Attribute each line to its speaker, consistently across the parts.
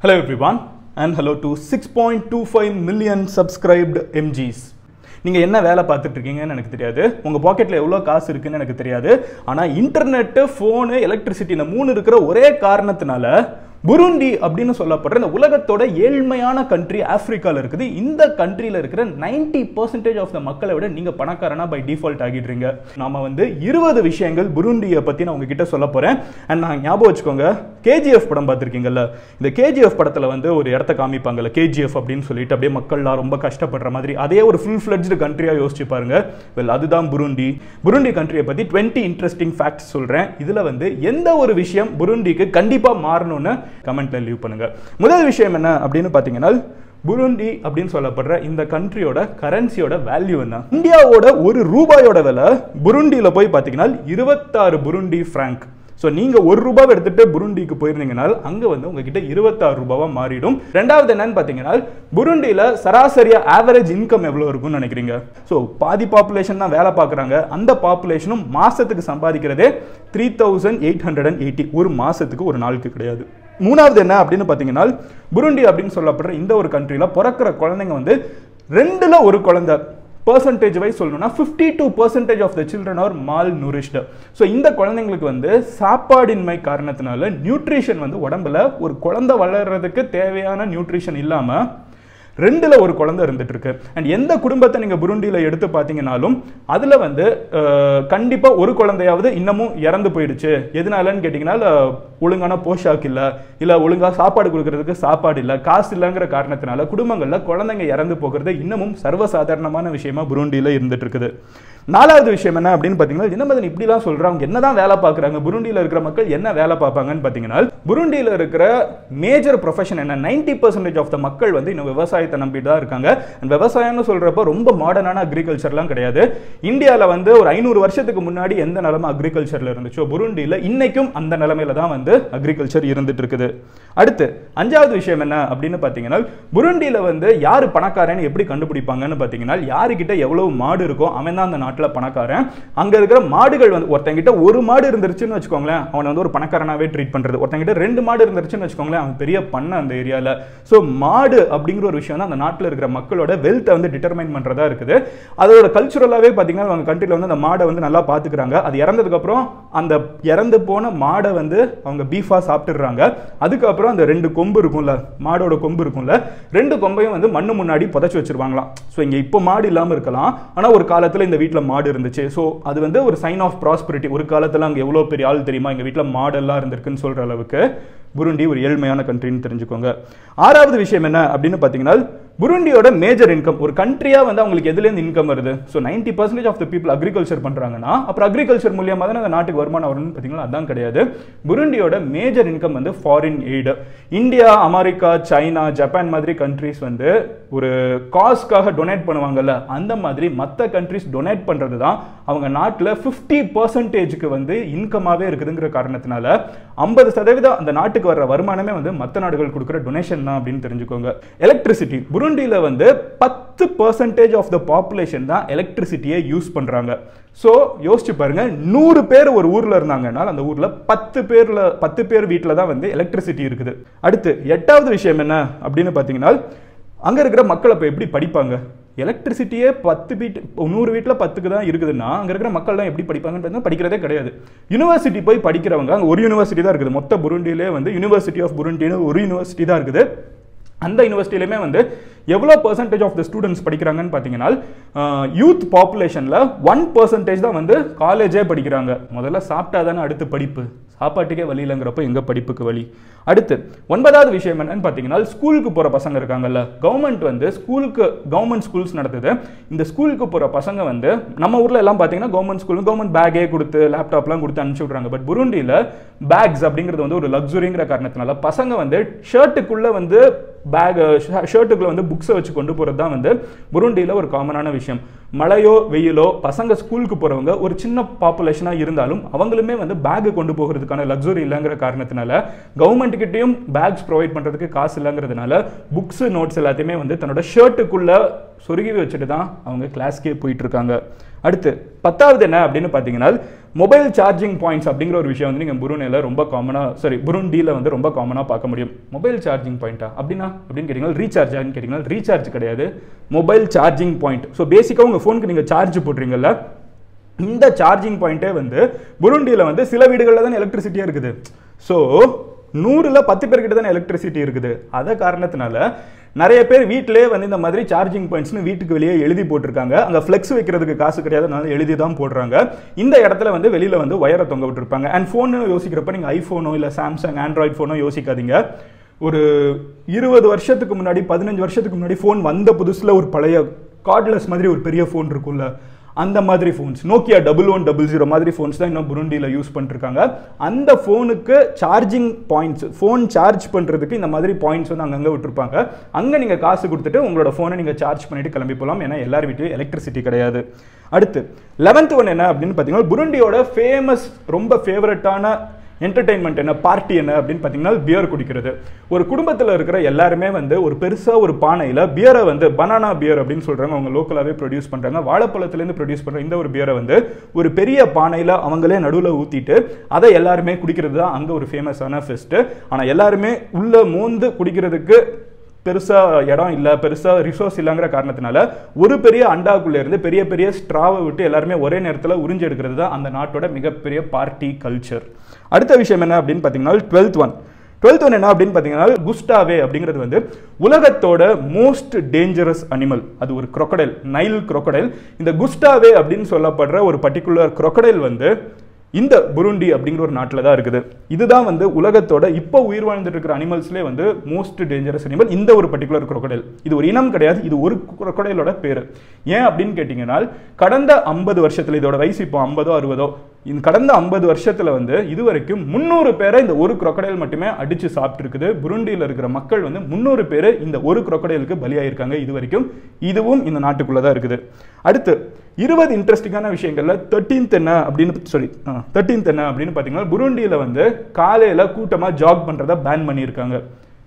Speaker 1: Hello everyone and hello to 6.25 million subscribed MGs. நீங்கள் என்ன வேலை பார்த்துட்டு இருக்கீங்கன்னு எனக்கு தெரியாது உங்கள் பாக்கெட்டில் எவ்வளோ காசு இருக்குன்னு எனக்கு தெரியாது ஆனால் இன்டர்நெட்டு ஃபோனு எலக்ட்ரிசிட்டி இந்த மூணு இருக்கிற ஒரே காரணத்தினால புருண்டி அப்படின்னு சொல்லப்படுற இந்த உலகத்தோட ஏழ்மையான கண்ட்ரி ஆப்பிரிக்காவில் இருக்குது இந்த கண்ட்ரியில் இருக்கிற நைன்டி பர்சன்டேஜ் ஆஃப் த மக்களை விட நீங்கள் பணக்காரனா பை டிஃபால்ட் ஆகிடுறீங்க நாம வந்து இருபது விஷயங்கள் புருண்டியை பற்றி நான் உங்ககிட்ட சொல்ல போகிறேன் அண்ட் நான் ஞாபகம் வச்சுக்கோங்க கேஜிஎஃப் படம் பார்த்துருக்கீங்கல்ல இந்த கேஜிஎஃப் படத்தில் வந்து ஒரு இடத்த காமிப்பாங்கல்ல கேஜிஎஃப் அப்படின்னு சொல்லிட்டு அப்படியே மக்கள்லாம் ரொம்ப கஷ்டப்படுற மாதிரி அதே ஒரு ஃபுல் ஃப்ளெட்ஜ்டு கண்ட்ரியாக யோசிச்சு பாருங்க வெல் அதுதான் புருண்டி புருண்டி கண்ட்ரியை பற்றி டுவெண்ட்டி இன்ட்ரெஸ்டிங் ஃபேக்ட்ஸ் சொல்கிறேன் இதில் வந்து எந்த ஒரு விஷயம் புருண்டிக்கு கண்டிப்பாக மாறணும்னு கமெண்ட்ல லீவ் பண்ணுங்க முதல் விஷயம் என்ன அப்படின்னு பார்த்தீங்கன்னா புருண்டி அப்படின்னு சொல்லப்படுற இந்த கண்ட்ரியோட கரன்சியோட வேல்யூ என்ன இந்தியாவோட ஒரு ரூபாயோட விலை புருண்டியில் போய் பார்த்தீங்கன்னா இருபத்தாறு புருண்டி ஃப்ராங்க் ஸோ நீங்கள் ஒரு ரூபாவை எடுத்துட்டு புருண்டிக்கு போயிருந்தீங்கன்னா அங்கே வந்து உங்ககிட்ட இருபத்தாறு ரூபாவா மாறிடும் ரெண்டாவது என்னன்னு பார்த்தீங்கன்னா புருண்டியில் சராசரியா ஆவரேஜ் இன்கம் எவ்வளோ இருக்கும்னு நினைக்கிறீங்க ஸோ பாதி பாப்புலேஷன் தான் வேலை பார்க்குறாங்க அந்த பாப்புலேஷனும் மாசத்துக்கு சம்பாதிக்கிறதே three thousand eight hundred and eighty ஒரு மாசத்துக்கு ஒரு நாளுக்கு கிடையாது மூணாவது என்ன அப்படின்னு பார்த்தீங்கன்னா புருண்டி அப்படின்னு சொல்லப்படுற இந்த ஒரு கண்ட்ரியில் பிறக்கிற குழந்தைங்க வந்து ரெண்டுல ஒரு குழந்தை பர்சன்டேஜ் வைஸ் சொல்லணும்னா fifty two percentage of the children are malnourished so இந்த குழந்தைங்களுக்கு வந்து சாப்பாடின்மை காரணத்தினால நியூட்ரிஷன் வந்து உடம்புல ஒரு குழந்தை வளர்றதுக்கு தேவையான நியூட்ரிஷன் இல்லாமல் ரெண்டுல ஒரு குழந்தை இருந்துட்டு இருக்கு அண்ட் எந்த குடும்பத்தை நீங்க புருண்டியில எடுத்து பார்த்தீங்கனாலும் அதுல வந்து அஹ், கண்டிப்பா ஒரு குழந்தையாவது இன்னமும் இறந்து போயிடுச்சு எதனாலன்னு கேட்டீங்கன்னா அஹ், ஒழுங்கான போஷாக் இல்ல இல்ல ஒழுங்கா சாப்பாடு கொடுக்கறதுக்கு சாப்பாடு இல்ல காசு இல்லைங்கிற காரணத்தினால குடும்பங்கள்ல குழந்தைங்க இறந்து போகிறது இன்னமும் சர்வசாதாரணமான விஷயமா புருண்டியில இருந்துட்டு இருக்குது நாலாவது விஷயம் என்ன அப்படின்னு பார்த்தீங்கன்னா தினமதன் இப்படிலாம் சொல்றாங்க என்னதான் வேலை பார்க்குறாங்க புருண்டியில் இருக்கிற மக்கள் என்ன வேலை பார்ப்பாங்கன்னு பார்த்தீங்கன்னா புருண்டியில் இருக்கிற மேஜர் ப்ரொஃபஷன் என்ன நைன்டி பர்சன்டேஜ் ஆஃப் த மக்கள் வந்து இன்னும் விவசாயத்தை நம்பிட்டு தான் இருக்காங்க அண்ட் விவசாயம்னு சொல்றப்ப ரொம்ப மாடர்னான அக்ரிகல்ச்சர்லாம் கிடையாது இந்தியாவில் வந்து ஒரு ஐநூறு வருஷத்துக்கு முன்னாடி எந்த நிலைமை அக்ரிகல்ச்சர்ல இருந்துச்சோ புருண்டியில் இன்னைக்கும் அந்த நிலைமையில தான் வந்து அக்ரிகல்ச்சர் இருந்துட்டு இருக்குது அடுத்து அஞ்சாவது விஷயம் என்ன அப்படின்னு பார்த்தீங்கன்னா புருண்டியில் வந்து யார் பணக்காரன்னு எப்படி கண்டுபிடிப்பாங்கன்னு பார்த்தீங்கன்னா யாருக்கிட்ட எவ்வளவு மாடு இருக்கோ அவன் தான் அந்த நாட்டில் பணக்காரன் அங்கே இருக்கிற மாடுகள் வந்து ஒருத்தங்கிட்ட ஒரு மாடு இருந்துருச்சுன்னு வச்சுக்கோங்களேன் அவனை வந்து ஒரு பணக்காரனாவே ட்ரீட் பண்ணுறது ஒருத்தங்கிட்ட ரெண்டு மாடு இருந்துருச்சுன்னு வச்சுக்கோங்களேன் அவன் பெரிய பண்ண அந்த ஏரியாவில் ஸோ மாடு அப்படிங்கிற ஒரு விஷயம் தான் அந்த நாட்டில் இருக்கிற மக்களோட வெல்த்தை வந்து டிட்டர்மைன் பண்ணுறதா இருக்குது அதோட கல்ச்சுரலாகவே பார்த்தீங்கன்னா அவங்க கண்ட்ரியில் வந்து அந்த மாடை வந்து நல்லா பார்த்துக்கிறாங்க அது இறந்ததுக்கப்புறம் அந்த இறந்து போன மாடை வந்து அவங்க பீஃபாக சாப்பிட்டுடுறாங்க அதுக்கப்புறம் அந்த ரெண்டு கொம்பு இருக்கும்ல மாடோட கொம்பு இருக்கும்ல ரெண்டு கொம்பையும் வந்து மண்ணு முன்னாடி புதைச்சி வச்சிருவாங்களாம் ஸோ இங்கே இப்போ மாடு இல்லாமல் இருக்கலாம் ஆனால் ஒரு காலத்தில் இந்த வீட்டில் மாடு இருந்துச்சு ஸோ அது வந்து ஒரு சைன் ஆஃப் ப்ராஸ்பரிட்டி ஒரு காலத்தில் அங்கே எவ்வளோ பெரிய ஆள் தெரியுமா எங்கள் வீட்டில் மாடெல்லாம் இருந்திருக்குன்னு சொல்கிற அளவுக்கு புருண்டி ஒரு ஏழ்மையான கண்ட்ரின்னு தெரிஞ்சுக்கோங்க ஆறாவது விஷயம் என்ன அப்படின்னு பார்த்தீங்கன்னா புருண்டியோட மேஜர் இன்கம் ஒரு கண்ட்ரியா வந்து அவங்களுக்கு எதுலேருந்து இன்கம் வருது so ninety percentage of the people agriculture பண்றாங்கன்னா அப்புறம் அக்ரிகல்ச்சர் மூலியமாக தானே அந்த நாட்டுக்கு வருமானம் வரும்னு பார்த்தீங்கன்னா அதான் கிடையாது புருண்டியோட மேஜர் இன்கம் வந்து foreign aid India America China Japan மாதிரி கண்ட்ரிஸ் வந்து ஒரு காஸ்க்காக டொனேட் பண்ணுவாங்கல்ல அந்த மாதிரி மற்ற கண்ட்ரிஸ் டொனேட் பண்றது தான் அவங்க நாட்டில் ஃபிஃப்டி பர்சன்டேஜுக்கு வந்து இன்கமாகவே இருக்குதுங்கிற காரணத்தினால ஐம்பது சதவீதம் அந்த நாட்டுக்கு வர்ற வருமானமே வந்து மற்ற நாடுகள் கொடுக்குற டொனேஷன் தான் அப்படின்னு தெரிஞ்சுக்கோங்க எலக்ட்ரிசிட்டி புருண்டியில் வந்து பத்து பர்சன்டேஜ் ஆஃப் த பாப்புலேஷன் தான் எலக்ட்ரிசிட்டியை யூஸ் பண்ணுறாங்க ஸோ யோசிச்சு பாருங்க நூறு பேர் ஒரு ஊரில் இருந்தாங்கன்னா அந்த ஊரில் பத்து பேரில் பத்து பேர் வீட்டில் தான் வந்து எலக்ட்ரிசிட்டி இருக்குது அடுத்து எட்டாவது விஷயம் என்ன அப்படின்னு பார்த்தீங்கன்னா அங்கே இருக்கிற மக்கள் அப்போ எப்படி படிப்பாங்க எலக்ட்ரிசிட்டியே பத்து வீட்டு நூறு வீட்டில் பத்துக்கு தான் இருக்குதுன்னா அங்கே இருக்கிற மக்கள்லாம் எப்படி படிப்பாங்கன்னு பார்த்தீங்கன்னா படிக்கிறதே கிடையாது யூனிவர்சிட்டி போய் படிக்கிறவங்க அங்கே ஒரு யூனிவர்சிட்டி தான் இருக்குது மொத்த புருண்டிலே வந்து யூனிவர்சிட்டி ஆஃப் புருண்டின்னு ஒரு யூனிவர்சிட்டி தான் இருக்குது அந்த யூனிவர்சிட்டியிலுமே வந்து எவ்வளோ பர்சன்டேஜ் ஆஃப் த ஸ்டூடெண்ட்ஸ் படிக்கிறாங்கன்னு பார்த்தீங்கன்னா யூத் பாப்புலேஷனில் ஒன் பர்சன்டேஜ் தான் வந்து காலேஜே படிக்கிறாங்க முதல்ல சாப்பிட்டா தானே அடுத்து படிப்பு சாப்பாட்டுக்கே வழி இல்லைங்கிறப்ப எங்க படிப்புக்கு வழி அடுத்து ஒன்பதாவது விஷயம் என்னன்னு பார்த்தீங்கன்னா ஸ்கூலுக்கு போகிற பசங்க இருக்காங்கல்ல கவர்மெண்ட் வந்து ஸ்கூலுக்கு கவர்மெண்ட் ஸ்கூல்ஸ் நடத்துது இந்த ஸ்கூலுக்கு போகிற பசங்க வந்து நம்ம ஊரில் எல்லாம் பார்த்தீங்கன்னா கவர்மெண்ட் ஸ்கூல் கவர்மெண்ட் பேக்கே கொடுத்து லேப்டாப்லாம் கொடுத்து அனுப்பிச்சு விட்றாங்க பட் புருண்டியில் பேக்ஸ் அப்படிங்கிறது வந்து ஒரு லக்ஸுரிங்கிற காரணத்தினால பசங்க வந்து ஷர்ட்டுக்குள்ளே வந்து பேக் ஷர்ட்டுக்குள்ளே வந்து புக்ஸை வச்சு கொண்டு போகிறது தான் வந்து புருண்டியில் ஒரு காமனான விஷயம் மழையோ வெயிலோ பசங்க ஸ்கூலுக்கு போகிறவங்க ஒரு சின்ன பாப்புலேஷனாக இருந்தாலும் அவங்களுமே வந்து பேக் கொண்டு போகிறதுக்கான லக்ஸுரி இல்லைங்கிற காரணத்தினால கவர்மெண்ட் கிட்டேயும் பேக்ஸ் ப்ரொவைட் பண்ணுறதுக்கு காசு இல்லைங்கிறதுனால புக்ஸ் நோட்ஸ் எல்லாத்தையுமே வந்து தன்னோட ஷர்ட்டுக்குள்ளே சொருகி வச்சுட்டு தான் அவங்க கிளாஸ்க்கே போயிட்டு இருக்காங்க அடுத்து பத்தாவது என்ன அப்படின்னு பார்த்தீங்கன்னா மொபைல் சார்ஜிங் பாயிண்ட்ஸ் அப்படிங்கிற ஒரு விஷயம் வந்து நீங்கள் புருனேல ரொம்ப காமனாக சாரி புருண்டியில் வந்து ரொம்ப காமனாக பார்க்க முடியும் மொபைல் சார்ஜிங் பாயிண்ட்டா அப்படின்னா அப்படின்னு கேட்டிங்கன்னா ரீசார்ஜான்னு கேட்டிங்கன்னா ரீசார்ஜ் கிடையாது மொபைல் சார்ஜிங் பாயிண்ட் ஸோ பேசிக்காக உங்கள் ஃபோனுக்கு நீங்கள் சார்ஜ் போடுறீங்கல்ல இந்த சார்ஜிங் பாயிண்ட்டே வந்து புருண்டியில் வந்து சில வீடுகளில் தான் எலக்ட்ரிசிட்டியாக இருக்குது ஸோ நூறில் பத்து பேர்கிட்ட தான் எலக்ட்ரிசிட்டி இருக்குது அதை காரணத்தினால நிறைய பேர் வீட்டிலே வந்து இந்த மாதிரி சார்ஜிங் பாயிண்ட்ஸ்னு வீட்டுக்கு வெளியே எழுதி போட்டிருக்காங்க அங்கே ஃப்ளெக்ஸ் வைக்கிறதுக்கு காசு கிடையாது அதனால எழுதி தான் போடுறாங்க இந்த இடத்துல வந்து வெளியில் வந்து ஒயரை தொங்க விட்டுருப்பாங்க அண்ட் ஃபோனு யோசிக்கிறப்ப நீங்கள் ஐஃபோனோ இல்லை சாம்சங் ஆண்ட்ராய்ட் ஃபோனோ யோசிக்காதீங்க ஒரு இருபது வருஷத்துக்கு முன்னாடி பதினஞ்சு வருஷத்துக்கு முன்னாடி ஃபோன் வந்த புதுசில் ஒரு பழைய கார்ட்லெஸ் மாதிரி ஒரு பெரிய ஃபோன் இருக்கும்ல அந்த மாதிரி phones Nokia double one double zero மாதிரி ஃபோன்ஸ் தான் இன்னும் புருண்டியில் யூஸ் பண்ணிருக்காங்க அந்த ஃபோனுக்கு சார்ஜிங் பாயிண்ட்ஸ் ஃபோன் சார்ஜ் பண்ணுறதுக்கு இந்த மாதிரி பாயிண்ட்ஸ் வந்து அங்கங்கே விட்டுருப்பாங்க அங்கே நீங்கள் காசு கொடுத்துட்டு உங்களோட ஃபோனை நீங்கள் சார்ஜ் பண்ணிட்டு கிளம்பி போகலாம் ஏன்னா எல்லார் வீட்லையும் எலக்ட்ரிசிட்டி கிடையாது அடுத்து லெவன்த் ஒன் என்ன அப்படின்னு பார்த்தீங்கன்னா புருண்டியோட ஃபேமஸ் ரொம்ப ஃபேவரட்டான என்டர்டைன்மெண்ட் என்ன பார்ட்டி என்ன அப்படின்னு பார்த்தீங்கன்னா பியர் குடிக்கிறது ஒரு குடும்பத்தில் இருக்கிற எல்லாருமே வந்து ஒரு பெருசாக ஒரு பானையில் பியரை வந்து பனானா பியர் அப்படின்னு சொல்கிறாங்க அவங்க லோக்கலாகவே ப்ரொடியூஸ் பண்ணுறாங்க வாழைப்பழத்துலேருந்து ப்ரொடியூஸ் பண்ணுற இந்த ஒரு பியரை வந்து ஒரு பெரிய பானையில் அவங்களே நடுவில் ஊற்றிட்டு அதை எல்லாருமே குடிக்கிறது தான் அங்கே ஒரு ஃபேமஸான ஃபெஸ்ட்டு ஆனால் எல்லாருமே உள்ள மோந்து குடிக்கிறதுக்கு பெருசா இடம் இல்லை பெருசா ரிசோர்ஸ் இல்லைங்கிற காரணத்தினால ஒரு பெரிய அண்டாக்குள்ள இருந்து பெரிய பெரிய ஸ்ட்ராவை விட்டு எல்லாருமே ஒரே நேரத்தில் உறிஞ்சு எடுக்கிறது தான் அந்த நாட்டோட மிகப்பெரிய பார்ட்டி கல்ச்சர் அடுத்த விஷயம் என்ன அப்படின்னு பார்த்தீங்கன்னா டுவெல்த் ஒன் டுவெல்த் ஒன் என்ன அப்படின்னு பார்த்தீங்கன்னா குஸ்டாவே அப்படிங்கிறது வந்து உலகத்தோட மோஸ்ட் டேஞ்சரஸ் அனிமல் அது ஒரு crocodile நைல் crocodile இந்த குஸ்டாவே அப்படின்னு சொல்லப்படுற ஒரு பர்டிகுலர் crocodile வந்து இந்த புருண்டி அப்படிங்கிற ஒரு நாட்டில் தான் இருக்குது இதுதான் வந்து உலகத்தோட இப்போ உயிர் வாழ்ந்துட்டு இருக்கிற அனிமல்ஸ்லேயே வந்து மோஸ்ட் டேஞ்சரஸ் அனிமல் இந்த ஒரு பர்டிகுலர் crocodile இது ஒரு இனம் கிடையாது இது ஒரு crocodileோட பேர் ஏன் அப்படின்னு கேட்டிங்கன்னா கடந்த ஐம்பது வருஷத்தில் இதோட வயசு இப்போ ஐம்பதோ அறுபதோ இந்த கடந்த ஐம்பது வருஷத்துல வந்து இதுவரைக்கும் முந்நூறு பேரை இந்த ஒரு crocodile மட்டுமே அடிச்சு சாப்பிட்டு இருக்குது புருண்டியில் இருக்கிற மக்கள் வந்து முந்நூறு பேர் இந்த ஒரு crocodileக்கு பலியாயிருக்காங்க இது வரைக்கும் இதுவும் இந்த நாட்டுக்குள்ள தான் இருக்குது அடுத்து இருபது இன்ட்ரெஸ்டிங்கான விஷயங்கள்ல தேர்ட்டீன்த் என்ன அப்படின்னு சொல்லி தேர்ட்டீன்த் என்ன அப்படின்னு பார்த்தீங்கன்னா புருண்டியில் வந்து காலையில் கூட்டமாக ஜாக் பண்ணுறதை பேன் பண்ணியிருக்காங்க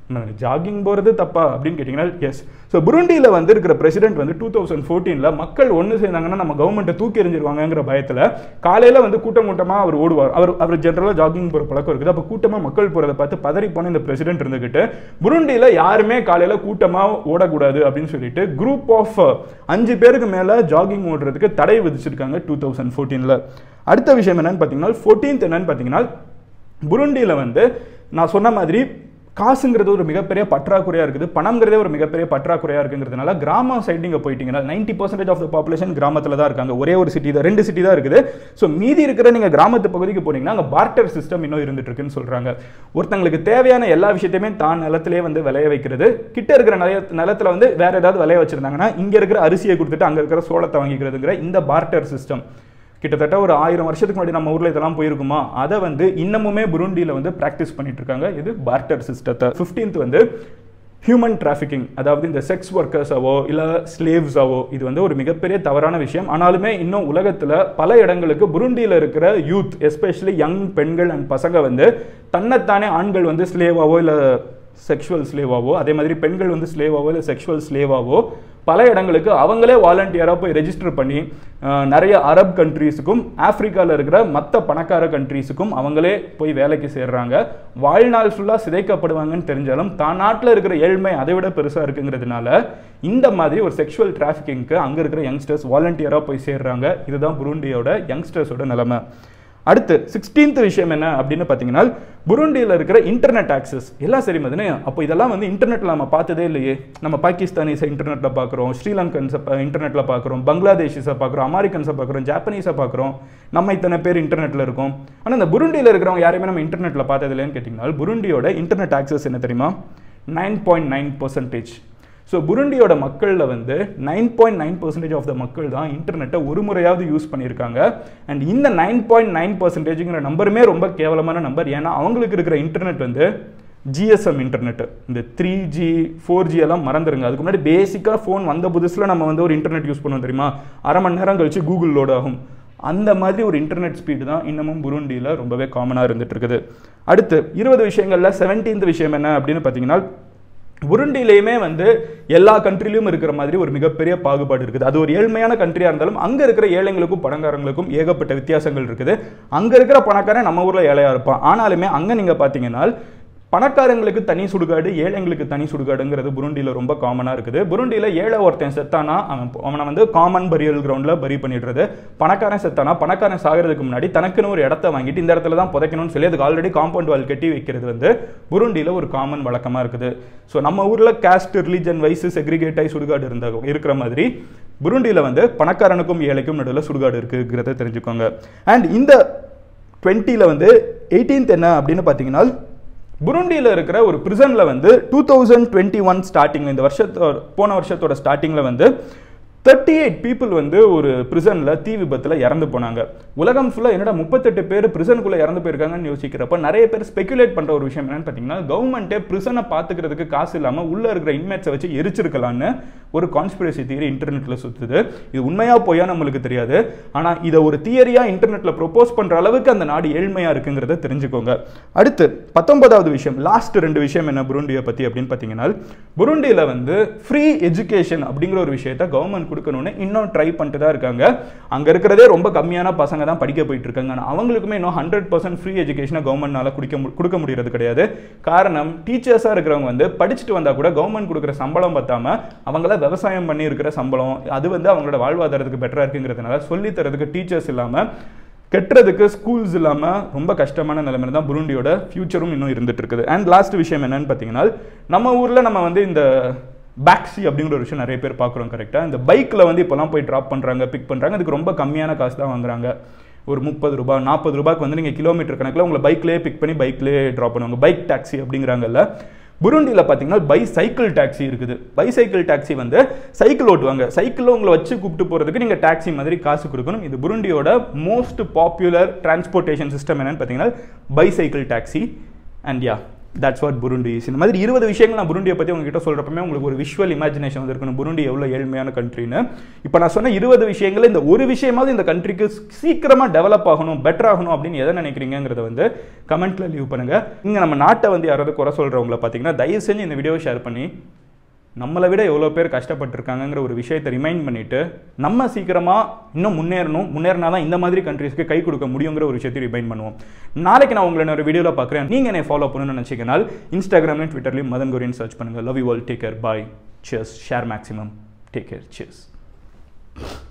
Speaker 1: ஜாகிங் போகிறது தப்பா அப்படின்னு கேட்டிங்கன்னா எஸ் ஸோ புருண்டியில் வந்து இருக்கிற பிரசிடென்ட் வந்து டூ தௌசண்ட் ஃபோர்டீனில் மக்கள் ஒன்று சேர்ந்தாங்கன்னா நம்ம கவர்மெண்ட்டை தூக்கி எறிஞ்சிருவாங்கங்கிற பயத்தில் காலையில் வந்து கூட்டம் கூட்டமாக அவர் ஓடுவார் அவர் அவர் ஜென்ரலாக ஜாகிங் போகிற பழக்கம் இருக்குது அப்போ கூட்டமாக மக்கள் போகிறத பார்த்து பதறி போன இந்த பிரசிடென்ட் இருந்துக்கிட்டு புருண்டியில் யாருமே காலையில் கூட்டமாக ஓடக்கூடாது அப்படின்னு சொல்லிட்டு குரூப் ஆஃப் அஞ்சு பேருக்கு மேலே ஜாகிங் ஓடுறதுக்கு தடை விதிச்சிருக்காங்க டூ தௌசண்ட் ஃபோர்டீனில் அடுத்த விஷயம் என்னன்னு பார்த்தீங்கன்னா ஃபோர்டீன்த் என்னன்னு பார்த்தீங்கன்னா புருண்டியில் வந்து நான் சொன்ன மாதிரி காசுங்கிறது ஒரு மிகப்பெரிய பற்றாக்குறையாக இருக்குது பணம்ங்கிறதே ஒரு மிகப்பெரிய பற்றாக்குறையாக இருக்குங்கிறதுனால கிராம சைடு நீங்கள் போயிட்டீங்கன்னா ninety percentage of the population கிராமத்தில் தான் இருக்காங்க ஒரே ஒரு சிட்டி தான் ரெண்டு சிட்டி தான் இருக்குது ஸோ மீதி இருக்கிற நீங்கள் கிராமத்து பகுதிக்கு போனீங்கன்னா அங்கே பார்ட்டர் சிஸ்டம் இன்னும் இருந்துட்டு இருக்குன்னு சொல்கிறாங்க ஒருத்தங்களுக்கு தேவையான எல்லா விஷயத்தையுமே தான் நிலத்திலே வந்து விளைய வைக்கிறது கிட்ட இருக்கிற நிலைய நிலத்தில் வந்து வேற ஏதாவது விளைய வச்சிருந்தாங்கன்னா இங்கே இருக்கிற அரிசியை கொடுத்துட்டு அங்கே இருக்கிற சோளத்தை வாங்கிக்கிறதுங்கிற இந்த பார்ட்டர் சிஸ்டம் கிட்டத்தட்ட ஒரு ஆயிரம் வருஷத்துக்கு முன்னாடி நம்ம ஊரில் இதெல்லாம் போயிருக்குமா அதை வந்து இன்னமுமே புருண்டியில் வந்து ப்ராக்டிஸ் பண்ணிட்டு இருக்காங்க இது பார்ட்டர் சிஸ்டத்தை ஃபிஃப்டீன்த் வந்து ஹியூமன் டிராஃபிக்கிங் அதாவது இந்த செக்ஸ் ஒர்க்கர்ஸாவோ இல்லை ஸ்லேவ்ஸாவோ இது வந்து ஒரு மிகப்பெரிய தவறான விஷயம் ஆனாலுமே இன்னும் உலகத்தில் பல இடங்களுக்கு புருண்டியில் இருக்கிற யூத் எஸ்பெஷலி யங் பெண்கள் அண்ட் பசங்க வந்து தன்னைத்தானே ஆண்கள் வந்து ஸ்லேவாவோ இல்லை செக்ஷுவல் ஸ்லேவாவோ அதே மாதிரி பெண்கள் வந்து ஸ்லேவாவோ இல்லை செக்ஷுவல் ஸ்லேவாவோ பல இடங்களுக்கு அவங்களே வாலண்டியராக போய் ரெஜிஸ்டர் பண்ணி அஹ், நிறைய அரப் கண்ட்ரீஸுக்கும் ஆப்பிரிக்காவில் இருக்கிற மற்ற பணக்கார கண்ட்ரீஸுக்கும் அவங்களே போய் வேலைக்கு சேர்றாங்க வாழ்நாள் ஃபுல்லாக சிதைக்கப்படுவாங்கன்னு தெரிஞ்சாலும் தான் நாட்டில் இருக்கிற ஏழ்மை அதை விட பெருசாக இருக்குங்கிறதுனால இந்த மாதிரி ஒரு செக்ஷுவல் டிராஃபிக்கிங்க்கு அங்கே இருக்கிற யங்ஸ்டர்ஸ் வாலண்டியராக போய் சேர்றாங்க இதுதான் புருண்டியோட யங்ஸ்டர்ஸோட நிலைமை அடுத்து சிக்ஸ்டீன்த் விஷயம் என்ன அப்படின்னு பார்த்தீங்கன்னா புருண்டியில் இருக்கிற இன்டர்நெட் ஆக்சஸ் எல்லாம் சரி மதுனே அப்போ இதெல்லாம் வந்து இன்டர்நெட்டில் நம்ம பார்த்ததே இல்லையே நம்ம பாகிஸ்தானிஸை இன்டர்நெட்டில் பார்க்குறோம் ஸ்ரீலங்கன்ஸை இன்டர்நெட்டில் பார்க்குறோம் பங்களாதேஷிஸை பார்க்குறோம் அமெரிக்கன்ஸை பார்க்குறோம் ஜாப்பனீஸை பார்க்குறோம் நம்ம இத்தனை பேர் இன்டர்நெட்டில் இருக்கோம் ஆனால் இந்த புருண்டியில் இருக்கிறவங்க யாரையுமே நம்ம இன்டர்நெட்டில் பார்த்தது இல்லைன்னு கேட்டிங்கன்னா புருண்டியோட இன்டர்நெட் ஆக்சஸ் என்ன தெரியுமா nine point nine percentage so புருண்டியோட மக்களில் வந்து nine point nine percentage of the மக்கள் தான் இன்டர்நெட்டை ஒரு முறையாவது யூஸ் பண்ணியிருக்காங்க அண்ட் இந்த நைன் பாயிண்ட் நைன் பர்சன்டேஜுங்கிற நம்பருமே ரொம்ப கேவலமான நம்பர் ஏன்னா அவங்களுக்கு இருக்கிற இன்டர்நெட் வந்து ஜிஎஸ்எம் இன்டர்நெட் இந்த த்ரீ ஜி ஃபோர் ஜி எல்லாம் மறந்துருங்க அதுக்கு முன்னாடி பேசிக்காக ஃபோன் வந்த புதுசில் நம்ம வந்து ஒரு இன்டர்நெட் யூஸ் பண்ணுவோம் தெரியுமா அரை மணி நேரம் கழிச்சு கூகுள் லோட் ஆகும் அந்த மாதிரி ஒரு இன்டர்நெட் ஸ்பீடு தான் இன்னமும் புருண்டியில் ரொம்பவே காமனாக இருந்துட்டு இருக்குது அடுத்து இருபது விஷயங்களில் செவன்டீன்த் விஷயம் என்ன அப்படின்னு பார்த்தீங்கன்னா புருண்டிலையுமே வந்து எல்லா கண்ட்ரிலையும் இருக்கிற மாதிரி ஒரு மிகப்பெரிய பாகுபாடு இருக்குது அது ஒரு ஏழ்மையான கண்ட்ரியா இருந்தாலும் அங்க இருக்கிற ஏழைங்களுக்கும் பணக்காரங்களுக்கும் ஏகப்பட்ட வித்தியாசங்கள் இருக்குது அங்க இருக்கிற பணக்காரன் நம்ம ஊர்ல ஏழையா இருப்பான் ஆனாலுமே அங்க நீங்க பாத்தீங்கன்னா பணக்காரங்களுக்கு தனி சுடுகாடு ஏழைங்களுக்கு தனி சுடுகாடுங்கிறது புருண்டியில் ரொம்ப காமனாக இருக்குது புருண்டியில் ஏழை ஒருத்தன் செத்தானா அவன் அவனை வந்து காமன் பரியல் கிரவுண்டில் பரி பண்ணிடுறது பணக்காரன் செத்தானா பணக்காரன் சாகிறதுக்கு முன்னாடி தனக்குன்னு ஒரு இடத்த வாங்கிட்டு இந்த இடத்துல தான் புதைக்கணும்னு சொல்லி அதுக்கு ஆல்ரெடி காம்பவுண்ட் வால் கட்டி வைக்கிறது வந்து புருண்டியில் ஒரு காமன் வழக்கமாக இருக்குது ஸோ நம்ம ஊரில் காஸ்ட் ரிலீஜன் வைஸ் செக்ரிகேட் ஆகி சுடுகாடு இருந்த இருக்கிற மாதிரி புருண்டியில் வந்து பணக்காரனுக்கும் ஏழைக்கும் நடுவில் சுடுகாடு இருக்குங்கிறத தெரிஞ்சுக்கோங்க அண்ட் இந்த டுவெண்ட்டியில் வந்து எயிட்டீன்த் என்ன அப்படின்னு பார்த்தீங்கன்னா புருண்டியில் இருக்கிற ஒரு பிரிசனில் வந்து டூ தௌசண்ட் டுவெண்ட்டி ஒன் ஸ்டார்டிங்கில் இந்த வருஷத்தோட போன வருஷத்தோட ஸ்டார்டிங்கில் வந்து தேர்ட்டி எயிட் பீப்புள் வந்து ஒரு பிரிசனில் தீ விபத்தில் இறந்து போனாங்க உலகம் ஃபுல்லாக என்னடா முப்பத்தெட்டு பேர் பிரிசனுக்குள்ளே இறந்து போயிருக்காங்கன்னு யோசிக்கிறப்ப நிறைய பேர் ஸ்பெகுலேட் பண்ணுற ஒரு விஷயம் என்னன்னு பார்த்தீங்கன்னா கவர்மெண்ட்டே பிரிசனை பார்த்துக்கிறதுக்கு காசு இல்லாமல் உள்ளே இருக்கிற இன்மேட்ஸை வச்சு எரிச்சிருக்கலான்னு ஒரு கான்ஸ்பிரசி தியரி இன்டர்நெட்டில் சுற்றுது இது உண்மையாக போயா நம்மளுக்கு தெரியாது ஆனால் இதை ஒரு தியரியாக இன்டர்நெட்டில் ப்ரொப்போஸ் பண்ணுற அளவுக்கு அந்த நாடு ஏழ்மையாக இருக்குங்கிறத தெரிஞ்சுக்கோங்க அடுத்து பத்தொன்பதாவது விஷயம் லாஸ்ட் ரெண்டு விஷயம் என்ன புருண்டியை பற்றி அப்படின்னு பார்த்தீங்கன்னா புருண்டியில் வந்து ஃப்ரீ எஜுகேஷன் அப்படிங்கிற ஒரு விஷயத்த கவர்மெண்ட் கொடுக்கணும்னு இன்னும் ட்ரை பண்ணிட்டு தான் இருக்காங்க அங்கே இருக்கிறதே ரொம்ப கம்மியான பசங்க தான் படிக்க போயிட்டு இருக்காங்க ஆனால் அவங்களுக்குமே இன்னும் ஹண்ட்ரட் பர்சன்ட் ஃப்ரீ எஜுகேஷனை கவர்மெண்ட்னால குடிக்க மு- கொடுக்க முடியறது கிடையாது காரணம் டீச்சர்ஸாக இருக்கிறவங்க வந்து படிச்சுட்டு வந்தால் கூட கவர்மெண்ட் கொடுக்குற சம்பளம் பத்தாம அவங்கள விவசாயம் பண்ணி இருக்கிற சம்பளம் அது வந்து அவங்களோட வாழ்வாதாரத்துக்கு பெட்டராக இருக்குங்கிறதுனால சொல்லி தரதுக்கு டீச்சர்ஸ் இல்லாமல் கெட்டுறதுக்கு ஸ்கூல்ஸ் இல்லாமல் ரொம்ப கஷ்டமான நிலைமையில தான் புருண்டியோட ஃபியூச்சரும் இன்னும் இருந்துட்டு இருக்குது அண்ட் லாஸ்ட் விஷயம் என்னன்னு பார்த்தீங்கன்னா நம்ம ஊரில் நம்ம வந்து இந்த பேக்ஸி அப்படிங்கிற ஒரு விஷயம் நிறைய பேர் பார்க்குறோம் கரெக்டாக இந்த பைக்கில் வந்து இப்போலாம் போய் ட்ராப் பண்ணுறாங்க பிக் பண்ணுறாங்க அதுக்கு ரொம்ப கம்மியான காசு தான் வாங்குறாங்க ஒரு முப்பது ரூபாய் நாற்பது ரூபாய்க்கு வந்து நீங்கள் கிலோமீட்டர் கணக்கில் உங்களை பைக்லேயே பிக் பண்ணி பைக்லேயே ட்ராப் பண்ணுவாங்க பைக் டாக்ஸி அப்படிங்கிறாங்கல்ல புருண்டியில் பார்த்தீங்கன்னா பை சைக்கிள் டாக்ஸி இருக்குது பைசைக்கிள் டாக்ஸி வந்து சைக்கிள் ஓட்டுவாங்க சைக்கிளில் உங்களை வச்சு கூப்பிட்டு போகிறதுக்கு நீங்கள் டாக்ஸி மாதிரி காசு கொடுக்கணும் இது புருண்டியோட மோஸ்ட் பாப்புலர் டிரான்ஸ்போர்ட்டேஷன் சிஸ்டம் என்னன்னு பார்த்தீங்கன்னா bicycle taxi and yeah that's what Burundi is இந்த மாதிரி இருபது விஷயங்கள் நான் புருண்டியை பற்றி உங்ககிட்ட சொல்கிறப்பமே உங்களுக்கு ஒரு விஷுவல் இமேஜினேஷன் வந்து இருக்கணும் புருண்டி எவ்வளோ ஏழ்மையான கண்ட்ரின்னு இப்போ நான் சொன்ன இருபது விஷயங்கள் இந்த ஒரு விஷயமாவது இந்த கண்ட்ரிக்கு சீக்கிரமாக டெவலப் ஆகணும் பெட்டர் ஆகணும் அப்படின்னு எதை நினைக்கிறீங்கிறத வந்து கமெண்ட்டில் லீவ் பண்ணுங்கள் இங்கே நம்ம நாட்டை வந்து யாராவது குறை சொல்கிறவங்கள பார்த்தீங்கன்னா தயவு செஞ்சு இந்த வீடியோவை ஷேர் பண்ணி நம்மளை விட எவ்வளோ பேர் கஷ்டப்பட்டிருக்காங்கங்கிற ஒரு விஷயத்தை ரிமைண்ட் பண்ணிட்டு நம்ம சீக்கிரமாக இன்னும் முன்னேறணும் முன்னேறினா தான் இந்த மாதிரி கண்ட்ரீஸ்க்கு கை கொடுக்க முடியுங்கிற ஒரு விஷயத்தை ரிமைண்ட் பண்ணுவோம் நாளைக்கு நான் உங்களை ஒரு வீடியோவில் பார்க்குறேன் நீங்கள் என்னை ஃபாலோ பண்ணணும்னு நினச்சிக்கனால் இன்ஸ்டாகிராம்லையும் ட்விட்டர்லையும் மதன் கோரின்னு சர்ச் பண்ணுங்கள் love you all take care bye cheers share maximum take care cheers